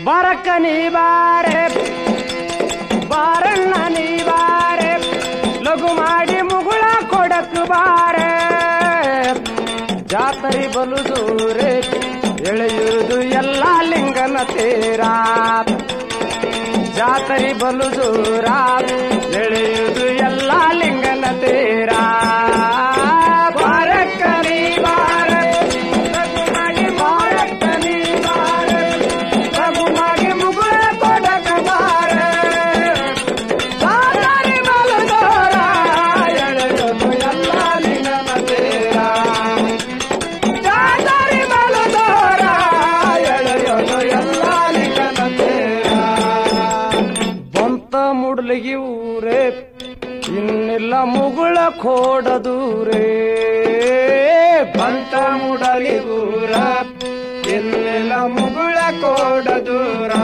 ಬರಕ ನೀ ಬಾರೆ ಬಾರಣ್ಣ ನೀ ಬಾರೆ ಲಘು ಮಾಡಿ ಮುಗುಳ ಕೊಡಕ್ ಬಾರೆ ಜಾತರಿ ಬಲು ದೂರೆ ಎಳೆಯುವುದು ಎಲ್ಲ ಲಿಂಗನ ತೇರ ಜಾತರಿ ಬಲು ದೂರ ಎಳೆಯುವುದು ಎಲ್ಲ ಲಿಂಗನ ತೇರ ಬಾರಕ್ಕ ನೀ ಬಾರೆ ಲಘು ಮಾಡಿ ಬಾರಕ್ಕ ನೀ ಬಾರೆ ಲಘು ಮಾಡಿ ಮುಗುಳ ಕೊಡಕ ಬಾರೆ ಜಾತರಿ ಬಲು ದೂರ ಎಳೆಯುವುದು ಎಲ್ಲ ಲಿಂಗನ ತೇರ ಜಾತರಿ ಬಲು ದೂರ ಎಳೆಯೋದು ಎಲ್ಲ ಲಿಂಗನ ತೇರ ಬಂತ ಮುಡ್ಲಿಗಿ ಊರೇ ಇನ್ನಿಲ್ಲ ಮುಗುಳ ಕೋಡದೂರೇ ಬಂತ ಮುಡಲಿ ಊರ ಇನ್ನಿಲ್ಲ ಮುಗುಳ ಕೋಡದೂರ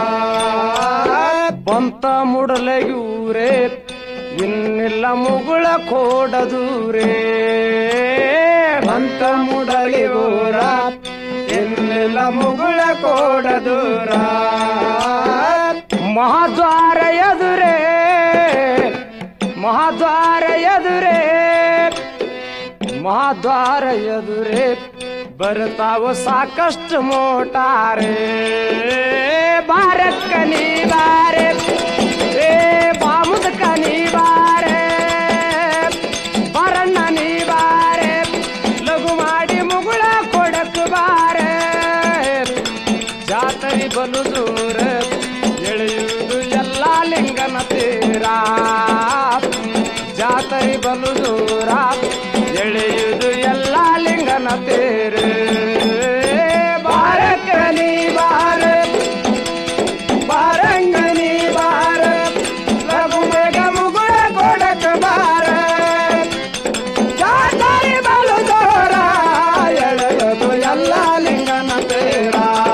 ಬಂತ ಮುಡಲಗಿ ಊರೇ ಇನ್ನಿಲ್ಲ ಮುಗುಳ ಕೋಡದೂರೇ ಬಂತ ಮುಡಲಿ ಊರ ಇನ್ನಿಲ್ಲ ಮುಗುಳ ಕೋಡದೂರ ಮಹಾದ್ವಾರ ಎದುರೇ ಮಹಾದ್ವಾರ ಎದುರೇ ಮಹಾದ್ವಾರ ಎದುರೇ ಬರ್ತಾವ ಸಾಕಷ್ಟು ಮೋಟಾರೆ ಬಾರಕ್ಕ ನೀ ಬಾರೆ ಏ ಬಾಮುದಕ ನೀ ಬಾರೆ ಬರಣ್ಣ ನೀ ಬಾರೆ ಲಘು ಮಾಡಿ ಮುಗುಳ ಕೊಡಕ್ ಬಾರೆ ಜಾತರಿ ಬಲು ದೂರ ಎಳೆಯುವುದು ಎಲ್ಲ ಲಿಂಗನ ತೀರ ಜಾತರಿ ಬಲು ದೂರ ಎಳೆಯುವುದು ಎಲ್ಲ ಲಿಂಗನ ತೇರ ಬಾರಕ ನೀ ಬಾರ ಬಾರಂಗ ನೀ ಬಾರ ಲಘು ಬೇಗ ಮುಗುಳ ಕೊಡಕ ಬಾರ ಜಾತರಿ ಬಲು ದೂರ ಎಳೆಯೋದು ಎಲ್ಲ ಲಿಂಗನ ತೇರ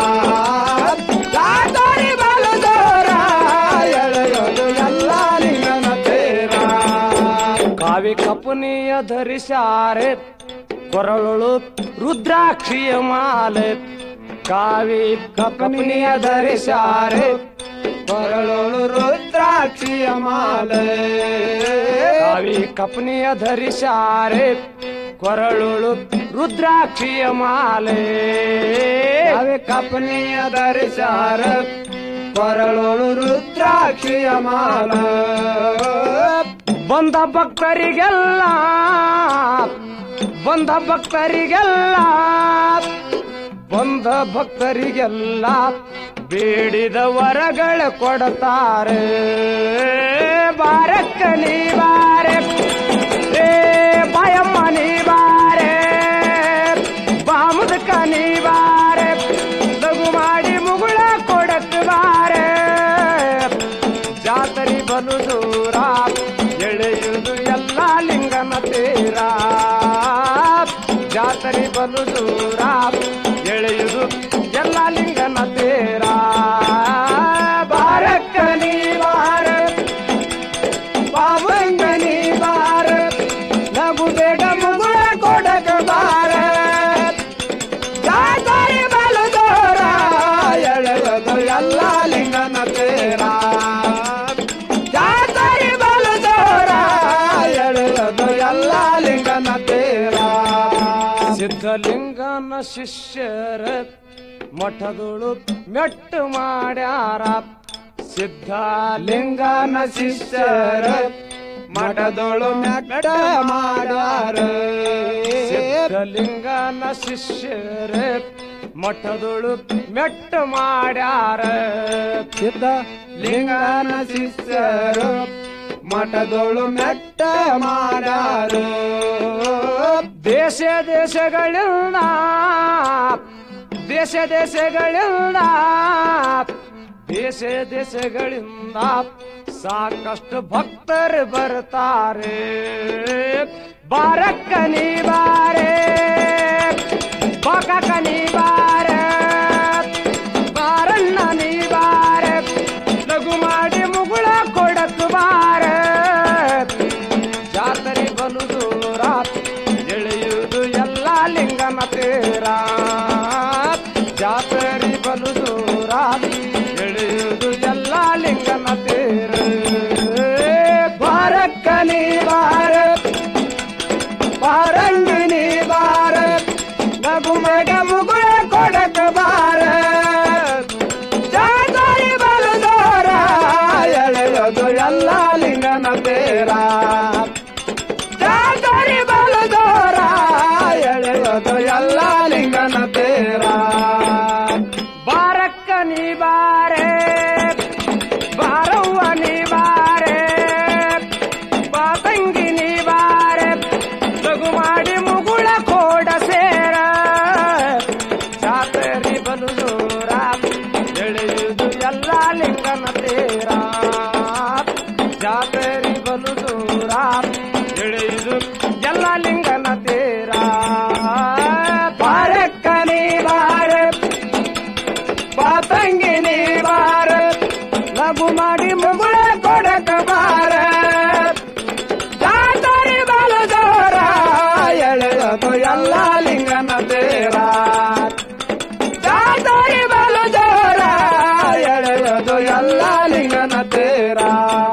ಜಾತರಿ ಬಲು ದೂರ ಎಳೆಯೋದು ಎಲ್ಲ ಲಿಂಗನ ತೇರ ಕಾವಿ ಕಪುನಿಯ ಧರಿಸಾರೆ ಕೊರಳು ರುದ್ರಾಕ್ಷಿಯ ಮಾಲೆ ಕಾವಿ ಕಪನಿಯ ಧರಿಸಾರೆ ಕೊರಳು ರುದ್ರಾಕ್ಷಿಯ ಮಾಲೆ ಕಾವಿ ಕಪನಿಯ ಧರಿಸಾರೆ ಕೊರಳು ರುದ್ರಾಕ್ಷಿಯ ಮಾಲೆ ಕಾವಿ ಕಪನಿಯ ಧರಿಸಾರ ಕೊರಳು ರುದ್ರಾಕ್ಷಿಯ ಮಾಲೆ ಬಂದ ಭಕ್ತರಿಗೆಲ್ಲ ಬಂದ ಭಕ್ತರಿಗೆಲ್ಲ ಬಂದ ಭಕ್ತರಿಗೆಲ್ಲ ಬೇಡಿದ ವರಗಳ ಕೊಡ್ತಾರೆ ಬಾರಕ್ಕ ನೀ ಬಾರೆ ಏ ಬಾಯಮ್ಮ ನೀ ಬಾರೆ ಬಾಮುದಕ ನೀ ಬಾರೆ ಲಘು ಮಾಡಿ ಮುಗುಳ ಕೊಡಕ್ ಬಾರೆ ಜಾತರಿ ಬಲು ದೂರ ಎಳೆಯುವುದು ಎಲ್ಲ ಲಿಂಗನ ತೇರ ಜಾತರಿ ಬಲು ದೂರ ಎಳೆಯುವುದು ಎಲ್ಲ ಲಿಂಗನ ತೇರ ಬಾರಕ್ಕ ನೀ ಬಾರ ಬಾಬಂಗ ನೀ ಬಾರ ಲಘು ಬೇಗ ಮುಗುಳ ಕೊಡಕ ಬಾರ ಜಾತರಿ ಬಲು ದೂರ ಎಳೆಯುವುದು ಎಲ್ಲ ಲಿಂಗನ ತೇರ ಜಾತರಿ ಬಲು ದೂರ ಎಳೆಯೋದು ಎಲ್ಲ ಲಿಂಗನ ತೇರ ಸಿದ್ಧಲಿಂಗನ ಶಿಷ್ಯರ ಮಠದೊಳು ಮೆಟ್ಟು ಮಾಡ್ಯಾರ ಸಿದ್ಧಲಿಂಗನ ಶಿಷ್ಯರ ಮಠದೊಳು ಮೆಟ್ಟ ಮಾಡ್ಯಾರ ಸಿದ್ಧಲಿಂಗನ ಶಿಷ್ಯರ ಮಠದೊಳು ಮೆಟ್ಟ ಮಾಡ್ಯಾರ ಸಿದ್ಧ ಲಿಂಗನ ಶಿಷ್ಯರು ಮಠದೊಳು ಮೆಟ್ಟ ಮಾಡ್ಯಾರು ದೇಶ ದೇಶಗಳಿಂದ ದೇಶ ದೇಶಗಳಿಂದ ದೇಶ ದೇಶಗಳಿಂದ ಸಾಕಷ್ಟು ಭಕ್ತರು ಬರ್ತಾರೆ ಬಾರಕ್ಕ ನೀ ಬಾರೆ ಬಾಕಕ್ಕ ನೀ ಬಾರೆ ಬಾರಣ್ಣ ನೀ ಬಾರೆ ಲಘು ಮಾಡಿ ಮುಗುಳ ಕೊಡಕ್ ಬಾರೆ ಜಾತರೆ ಬಲು ದೂರ ಎಳೆಯುವುದು ಎಲ್ಲ ಲಿಂಗನ ತೇರ ಜಾತರಿ ಬಲು ದೂರ ಎಳೆ ಜಾತರಿ ಬಲು ದೂರ ಎಳೆಯುವುದು ಎಲ್ಲ ಲಿಂಗನ ತೇರ ಜಾತರಿ ಬಲು ದೂರ ಎಳೆಯುವುದು ಎಲ್ಲ ಲಿಂಗನ ತೇರ ಬಾರಕ್ಕನಿ ಬಾರ ಪಾತಂಗಿನಿ ಬಾರ ಲಘು ಮಾಡಿ ಮುಗುಳ ಕೊಡಕ ಬಾರ ಜಾತರಿ ಬಲು ದೂರ ಎಳೆಯೋದು ಎಲ್ಲ ಲಿಂಗನ ತೇರ ಜಾತರಿ ಬಲು ದೂರ ಎಳೆಯೋದು ಎಲ್ಲ ಲಿಂಗನ ತೇರ